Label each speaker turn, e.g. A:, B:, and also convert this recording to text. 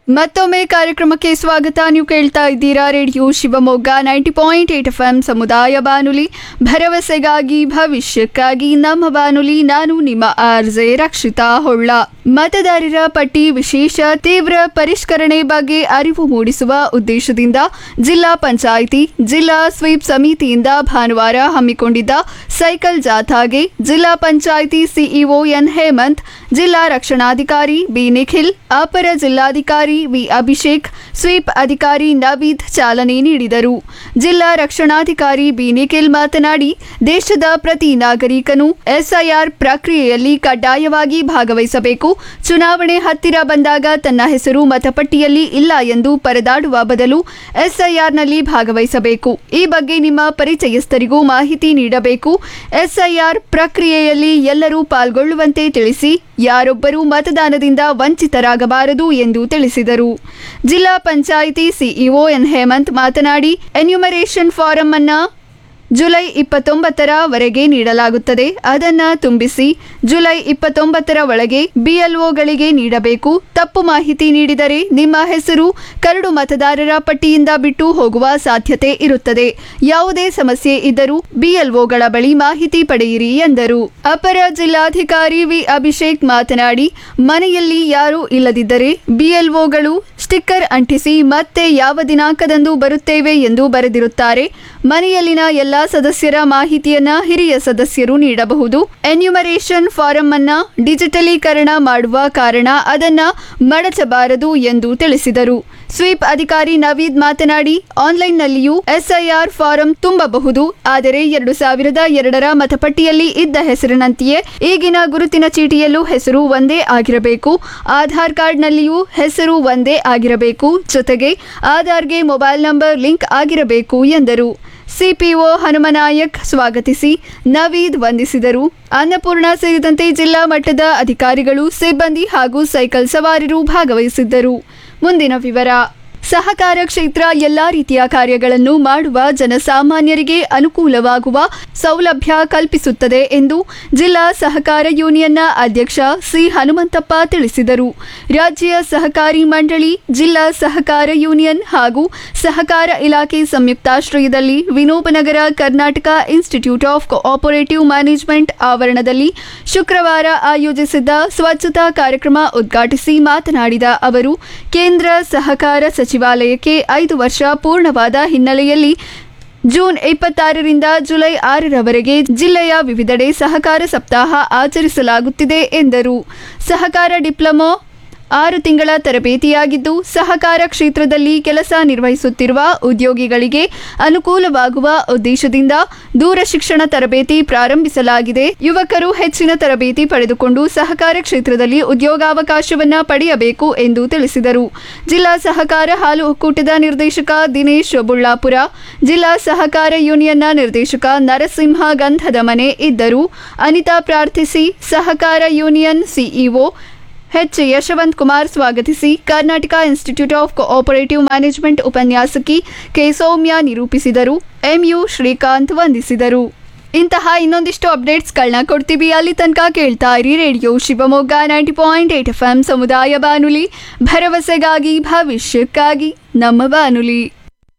A: ಮತ್ತೊಮ್ಮೆ ಕಾರ್ಯಕ್ರಮಕ್ಕೆ ಸ್ವಾಗತ ನೀವು ಕೇಳ್ತಾ ಇದ್ದೀರಾ radio Shivamogga ninety point eight F M ಸಮುದಾಯ ಬಾನುಲಿ ಭರವಸೆಗಾಗಿ ಭವಿಷ್ಯಕ್ಕಾಗಿ ನಮ್ಮ ಬಾನುಲಿ ನಾನು ನಿಮ್ಮ ಆರ್ಜೆ ರಕ್ಷಿತಾ ಹೊಳ್ಳ ಮತದಾರರ ಪಟ್ಟಿ ವಿಶೇಷ ತೀವ್ರ ಪರಿಷ್ಕರಣೆ ಬಗ್ಗೆ ಅರಿವು ಮೂಡಿಸುವ ಉದ್ದೇಶದಿಂದ ಜಿಲ್ಲಾ ಪಂಚಾಯಿತಿ ಜಿಲ್ಲಾ ಸ್ವೀಪ್ ಸಮಿತಿಯಿಂದ ಭಾನುವಾರ ಹಮ್ಮಿಕೊಂಡಿದ್ದ ಸೈಕಲ್ ಜಾಥಾಗೆ ಜಿಲ್ಲಾ ಪಂಚಾಯಿತಿ ಸಿಇಒ ಎನ್ ಹೇಮಂತ್ ಜಿಲ್ಲಾ ರಕ್ಷಣಾಧಿಕಾರಿ ಬಿ ನಿಖಿಲ್ ಅಪರ ಜಿಲ್ಲಾಧಿಕಾರಿ ವಿ ಅಭಿಷೇಕ್ ಸ್ವೀಪ್ ಅಧಿಕಾರಿ ನವೀದ್ ಚಾಲನೆ ನೀಡಿದರು ಜಿಲ್ಲಾ ರಕ್ಷಣಾಧಿಕಾರಿ ಬಿ ನಿಖಿಲ್ ಮಾತನಾಡಿ ದೇಶದ ಪ್ರತಿ ನಾಗರಿಕನು ಎಸ್ಐಆರ್ ಪ್ರಕ್ರಿಯೆಯಲ್ಲಿ ಕಡ್ಡಾಯವಾಗಿ ಭಾಗವಹಿಸಬೇಕು ಚುನಾವಣೆ ಹತ್ತಿರ ಬಂದಾಗ ತನ್ನ ಹೆಸರು ಮತಪಟ್ಟಿಯಲ್ಲಿ ಇಲ್ಲ ಎಂದು ಪರದಾಡುವ ಬದಲು ಎಸ್ಐಆರ್ನಲ್ಲಿ ಭಾಗವಹಿಸಬೇಕು ಈ ಬಗ್ಗೆ ನಿಮ್ಮ ಪರಿಚಯಸ್ಥರಿಗೂ ಮಾಹಿತಿ ನೀಡಬೇಕು ಎಸ್ಐಆರ್ ಪ್ರಕ್ರಿಯೆಯಲ್ಲಿ ಎಲ್ಲರೂ ಪಾಲ್ಗೊಳ್ಳುವಂತೆ ತಿಳಿಸಿ ಯಾರೊಬ್ಬರೂ ಮತದಾನದಿಂದ ವಂಚಿತರಾಗಬಾರದು ಎಂದು ತಿಳಿಸಿದರು ಜಿಲ್ಲಾ ಪಂಚಾಯಿತಿ ಸಿಇಒ ಎನ್ ಹೇಮಂತ್ ಮಾತನಾಡಿ ಎನ್ಯುಮರೇಷನ್ ಫಾರಂ ಅನ್ನ ಜುಲೈ ಇಪ್ಪತ್ತೊಂಬತ್ತರ ವರೆಗೆ ನೀಡಲಾಗುತ್ತದೆ ಅದನ್ನ ತುಂಬಿಸಿ ಜುಲೈ ಇಪ್ಪತ್ತೊಂಬತ್ತರ ಒಳಗೆ ಬಿಎಲ್ಒಗಳಿಗೆ ನೀಡಬೇಕು ತಪ್ಪು ಮಾಹಿತಿ ನೀಡಿದರೆ ನಿಮ್ಮ ಹೆಸರು ಕರಡು ಮತದಾರರ ಪಟ್ಟಿಯಿಂದ ಬಿಟ್ಟು ಹೋಗುವ ಸಾಧ್ಯತೆ ಇರುತ್ತದೆ ಯಾವುದೇ ಸಮಸ್ಯೆ ಇದ್ದರೂ ಬಿಎಲ್ಒಗಳ ಬಳಿ ಮಾಹಿತಿ ಪಡೆಯಿರಿ ಎಂದರು ಅಪರ ಜಿಲ್ಲಾಧಿಕಾರಿ ವಿ ಅಭಿಷೇಕ್ ಮಾತನಾಡಿ ಮನೆಯಲ್ಲಿ ಯಾರೂ ಇಲ್ಲದಿದ್ದರೆ ಬಿಎಲ್ಒಗಳು ಸ್ಟಿಕ್ಕರ್ ಅಂಟಿಸಿ ಮತ್ತೆ ಯಾವ ದಿನಾಂಕದಂದು ಬರುತ್ತೇವೆ ಎಂದು ಬರೆದಿರುತ್ತಾರೆ ಮನೆಯಲ್ಲಿನ ಎಲ್ಲಾ ಸದಸ್ಯರ ಮಾಹಿತಿಯನ್ನ ಹಿರಿಯ ಸದಸ್ಯರು ನೀಡಬಹುದು ಎನ್ಯುಮರೇಷನ್ ಫಾರಂ ಅನ್ನ ಡಿಜಿಟಲೀಕರಣ ಮಾಡುವ ಕಾರಣ ಅದನ್ನ ಮಡಚಬಾರದು ಎಂದು ತಿಳಿಸಿದರು ಸ್ವೀಪ್ ಅಧಿಕಾರಿ ನವೀದ್ ಮಾತನಾಡಿ ಆನ್ಲೈನ್ನಲ್ಲಿಯೂ ಎಸ್ಐಆರ್ ಫಾರಂ ತುಂಬಬಹುದು ಆದರೆ ಎರಡು ಸಾವಿರದ ಎರಡರ ಮತಪಟ್ಟಿಯಲ್ಲಿ ಇದ್ದ ಹೆಸರಿನಂತೆಯೇ ಈಗಿನ ಗುರುತಿನ ಚೀಟಿಯಲ್ಲೂ ಹೆಸರು ಒಂದೇ ಆಗಿರಬೇಕು ಆಧಾರ್ ಕಾರ್ಡ್ನಲ್ಲಿಯೂ ಹೆಸರು ಒಂದೇ ಆಗಿರಬೇಕು ಜೊತೆಗೆ ಆಧಾರ್ಗೆ ಮೊಬೈಲ್ ನಂಬರ್ ಲಿಂಕ್ ಆಗಿರಬೇಕು ಎಂದರು ಸಿಪಿಒ ಹನುಮನಾಯಕ್ ಸ್ವಾಗತಿಸಿ ನವೀದ್ ವಂದಿಸಿದರು ಅನ್ನಪೂರ್ಣ ಸೇರಿದಂತೆ ಜಿಲ್ಲಾ ಮಟ್ಟದ ಅಧಿಕಾರಿಗಳು ಸಿಬ್ಬಂದಿ ಹಾಗೂ ಸೈಕಲ್ ಸವಾರರು ಭಾಗವಹಿಸಿದ್ದರು ಮುಂದಿನ ವಿವರ ಸಹಕಾರ ಕ್ಷೇತ್ರ ಎಲ್ಲಾ ರೀತಿಯ ಕಾರ್ಯಗಳನ್ನು ಮಾಡುವ ಜನಸಾಮಾನ್ಯರಿಗೆ ಅನುಕೂಲವಾಗುವ ಸೌಲಭ್ಯ ಕಲ್ಪಿಸುತ್ತದೆ ಎಂದು ಜಿಲ್ಲಾ ಸಹಕಾರ ಯೂನಿಯನ್ನ ಅಧ್ಯಕ್ಷ ಸಿ ಹನುಮಂತಪ್ಪ ತಿಳಿಸಿದರು ರಾಜ್ಯ ಸಹಕಾರಿ ಮಂಡಳಿ ಜಿಲ್ಲಾ ಸಹಕಾರ ಯೂನಿಯನ್ ಹಾಗೂ ಸಹಕಾರ ಇಲಾಖೆ ಸಂಯುಕ್ತಾಶ್ರಯದಲ್ಲಿ Vinobanagar Karnataka Institute of Cooperative Management ಆವರಣದಲ್ಲಿ ಶುಕ್ರವಾರ ಆಯೋಜಿಸಿದ್ದ ಸ್ವಚ್ಛತಾ ಕಾರ್ಯಕ್ರಮ ಉದ್ಘಾಟಿಸಿ ಮಾತನಾಡಿದ ಅವರು ಕೇಂದ್ರ ಸಹಕಾರ ಸಚಿವಾಲಯಕ್ಕೆ ಐದು ವರ್ಷ ಪೂರ್ಣವಾದ ಹಿನ್ನೆಲೆಯಲ್ಲಿ ಜೂನ್ ಇಪ್ಪತ್ತಾರರಿಂದ ಜುಲೈ ಆರರವರೆಗೆ ಜಿಲ್ಲೆಯ ವಿವಿಧೆಡೆ ಸಹಕಾರ ಸಪ್ತಾಹ ಆಚರಿಸಲಾಗುತ್ತಿದೆ ಎಂದರು ಸಹಕಾರ ಡಿಪ್ಲೊಮೊ ಆರು ತಿಂಗಳ ತರಬೇತಿಯಾಗಿದ್ದು ಸಹಕಾರ ಕ್ಷೇತ್ರದಲ್ಲಿ ಕೆಲಸ ನಿರ್ವಹಿಸುತ್ತಿರುವ ಉದ್ಯೋಗಿಗಳಿಗೆ ಅನುಕೂಲವಾಗುವ ಉದ್ದೇಶದಿಂದ ದೂರ ಶಿಕ್ಷಣ ತರಬೇತಿ ಪ್ರಾರಂಭಿಸಲಾಗಿದೆ ಯುವಕರು ಹೆಚ್ಚಿನ ತರಬೇತಿ ಪಡೆದುಕೊಂಡು ಸಹಕಾರ ಕ್ಷೇತ್ರದಲ್ಲಿ ಉದ್ಯೋಗಾವಕಾಶವನ್ನ ಪಡೆಯಬೇಕು ಎಂದು ತಿಳಿಸಿದರು ಜಿಲ್ಲಾ ಸಹಕಾರ ಹಾಲು ಒಕ್ಕೂಟದ ನಿರ್ದೇಶಕ ದಿನೇಶ್ ಬುಳ್ಳಾಪುರ ಜಿಲ್ಲಾ ಸಹಕಾರ ಯೂನಿಯನ್ನ ನಿರ್ದೇಶಕ ನರಸಿಂಹ ಗಂಧದ ಮನೆ ಇದ್ದರು ಅನಿತಾ ಪ್ರಾರ್ಥಿಸಿ ಸಹಕಾರ union CEO H Yashwanth Kumar ಸ್ವಾಗತಿಸಿ Karnataka Institute of Cooperative Management ಉಪನ್ಯಾಸಕಿ ಕೆ ಸೌಮ್ಯ ನಿರೂಪಿಸಿದರು ಎಂಯು ಶ್ರೀಕಾಂತ್ ವಂದಿಸಿದರು ಇಂತಹ ಇನ್ನೊಂದಿಷ್ಟು ಅಪ್ಡೇಟ್ಸ್ಗಳನ್ನ ಕೊಡ್ತೀವಿ ಅಲ್ಲಿ ತನಕ ಕೇಳ್ತಾ ಇರಿ radio Shivamogga ninety point eight F M ಸಮುದಾಯ ಬಾನುಲಿ ಭರವಸೆಗಾಗಿ ಭವಿಷ್ಯಕ್ಕಾಗಿ ನಮ್ಮ ಬಾನುಲಿ